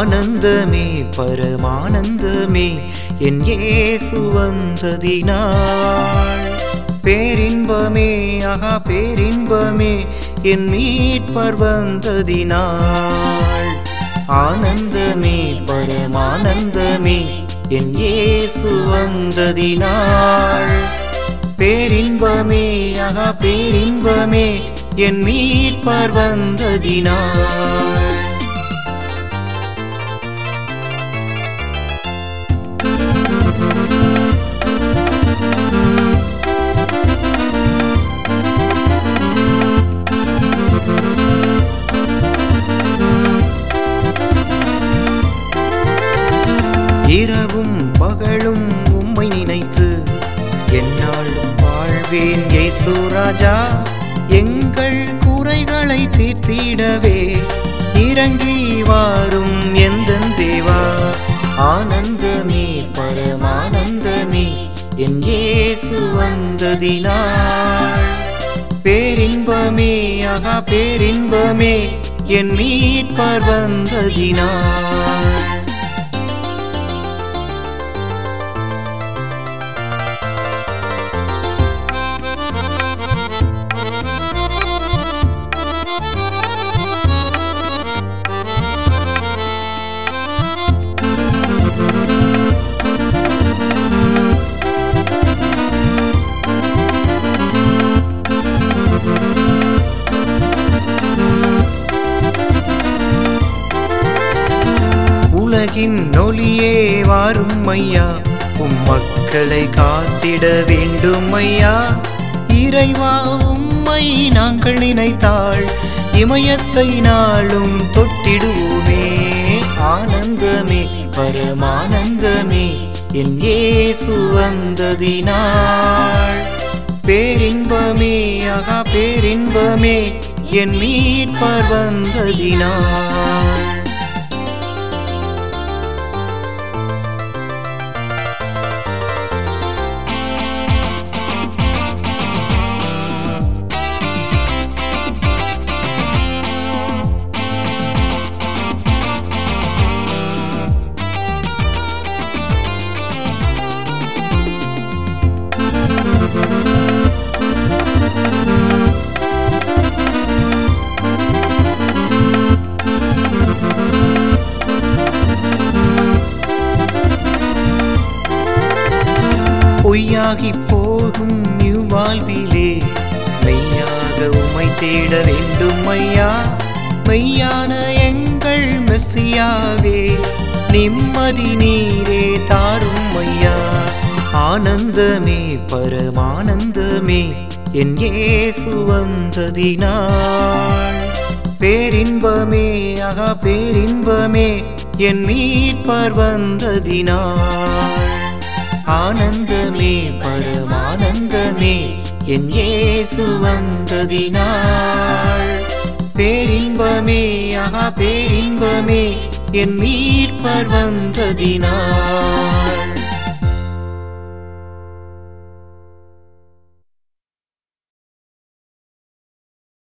ஆனந்தமே பரமானந்தமே என் இயேசு வந்ததினாள் பேரின்பமே ஆகா பேரின்பமே என் மீட்பர் வந்ததினாள் ஆனந்தமே பரமானந்தமே என் இயேசு வந்ததினாள் பேரின்பமே ஆகா பேரின்பமே என் மீட்பர் வந்ததினாள் இரவும் பகலும் உம்மை நினைத்து என்னாலும் வாழ்வேன் இயேசு ராஜா எங்கள் குறைகளை தீர்த்திடவே இறங்கி வாரும் எந்த தேவா ஆனந்தமே பரமானந்தமே என் இயேசு வந்ததினாள் பேரின்பமே ஆகா பேரின்பமே என் மீட்பர் வந்ததினாள் உலகின் ஒளியே வாரும் ஐயா உம் மக்களை காத்திட வேண்டும் ஐயா இறைவா உம்மை நாங்கள் நினைத்தாள் இமயத்தை நாளும் தொட்டிடுவோமே ஆனந்தமே பரமானந்தமே என் இயேசு வந்ததினாள் பேரின்பமே ஆகா பேரின்பமே என் மீட்பர் வந்ததினாள் பொய்யாகி போகும் இவ்வாழ்விலே மெய்யாக உமை தேட வேண்டும் ஐயா மெய்யான எங்கள் மெஸ்ஸியாவே நிம்மதி நீரே தாரும் ஐயா ஆனந்தமே பரமானந்தமே என் இயேசு வந்ததினாள் பேரின்பமே ஆகா பேரின்பமே என் மீட்பர் வந்ததினாள் ஆனந்தமே பரமானந்தமே என் இயேசு வந்ததினாள் பேரின்பமே ஆகா பேரின்பமே என் மீட்பர் வந்ததினாள்